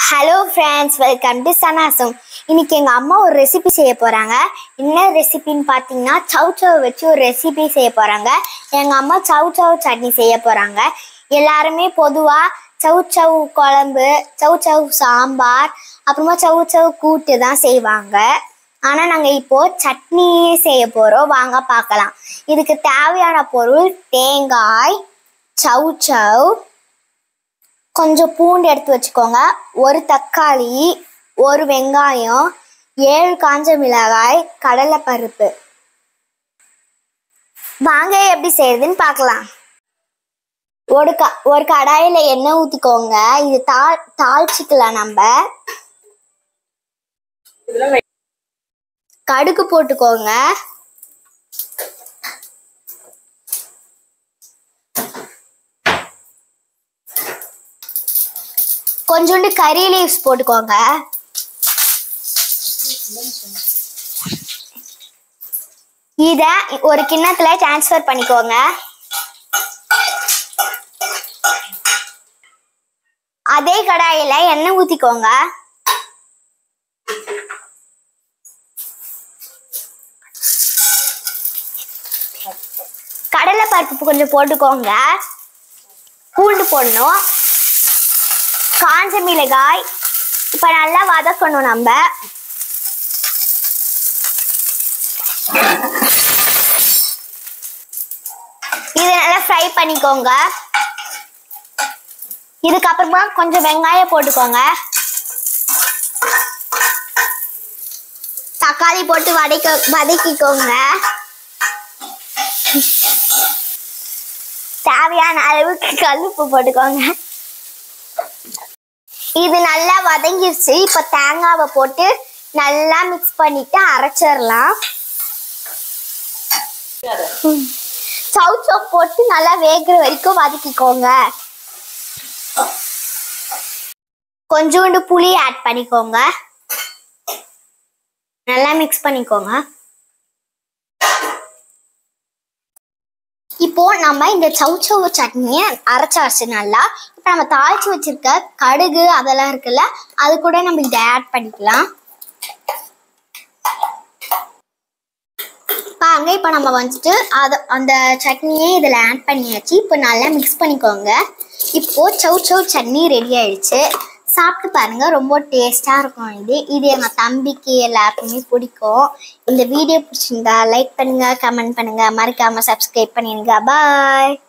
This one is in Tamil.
ஹலோ ஃப்ரெண்ட்ஸ் வெல்கம் டு சனாசம் இன்னைக்கு எங்கள் அம்மா ஒரு ரெசிபி செய்ய போகிறாங்க என்ன ரெசிபின்னு பார்த்தீங்கன்னா சவ் சவ் வச்சு ஒரு ரெசிபி செய்ய போகிறாங்க எங்கள் அம்மா சவ் சவ் சட்னி செய்ய போகிறாங்க எல்லாருமே பொதுவாக சவ் சவ் குழம்பு சவ் சவ் சாம்பார் அப்புறமா சவ் சவ் கூட்டு தான் செய்வாங்க ஆனால் நாங்கள் இப்போது சட்னியே செய்ய போகிறோம் வாங்க பார்க்கலாம் இதுக்கு தேவையான பொருள் தேங்காய் சவ் சவ் கொஞ்சம் பூண்டு எடுத்து வச்சுக்கோங்க ஒரு தக்காளி ஒரு வெங்காயம் ஏழு காஞ்ச மிளகாய் கடலைப்பருப்பு வாங்க எப்படி செய்யறதுன்னு பார்க்கலாம் ஒரு க ஒரு கடாயில எண்ணெய் ஊத்திக்கோங்க இது தாள் தாளிச்சுக்கலாம் நம்ம கடுகு போட்டுக்கோங்க கொஞ்சோண்டு கறி லீவ்ஸ் போட்டுக்கோங்க இத ஒரு கிண்ணத்துல டிரான்ஸ்ஃபர் பண்ணிக்கோங்க அதே கடாயில எண்ணெய் ஊத்திக்கோங்க கடலை பருப்பு கொஞ்சம் போட்டுக்கோங்க பூண்டு போடணும் காஞ்ச மிளகாய் இப்ப நல்லா வதக்கணும் நம்ம இது நல்லா ஃப்ரை பண்ணிக்கோங்க இதுக்கப்புறமா கொஞ்சம் வெங்காயம் போட்டுக்கோங்க தக்காளி போட்டு வதக்க வதக்கிக்கோங்க தேவையான அளவுக்கு கல்லுப்பு போட்டுக்கோங்க இது நல்லா வதங்கிருச்சு இப்ப தேங்காவை போட்டு நல்லா மிக்ஸ் பண்ணிட்டு அரைச்சிடலாம் சவு சவு போட்டு நல்லா வேகிற வரைக்கும் வதக்கிக்கோங்க கொஞ்சோண்டு புளி ஆட் பண்ணிக்கோங்க நல்லா மிக்ஸ் பண்ணிக்கோங்க இப்போ நம்ம இந்த சவுச்சவு சட்னியை அரைச்சாச்சு நல்லா இப்போ நம்ம தாளிச்சு வச்சிருக்க கடுகு அதெல்லாம் இருக்குல்ல அது கூட நம்ம இதை ஆட் பண்ணிக்கலாம் பாருங்க இப்போ நம்ம வந்துட்டு அதை அந்த சட்னியை இதில் ஆட் பண்ணியாச்சு இப்போ நல்லா மிக்ஸ் பண்ணிக்கோங்க இப்போ சவு சவு சட்னி ரெடி ஆயிடுச்சு சாப்பிட்டு பாருங்க ரொம்ப டேஸ்டாக இருக்கும் இது இது எங்கள் தம்பிக்கு எல்லாருக்குமே பிடிக்கும் இந்த வீடியோ பிடிச்சிருந்தா லைக் பண்ணுங்க கமெண்ட் பண்ணுங்க மறக்காம சப்ஸ்கிரைப் பண்ணிடுங்க பாய்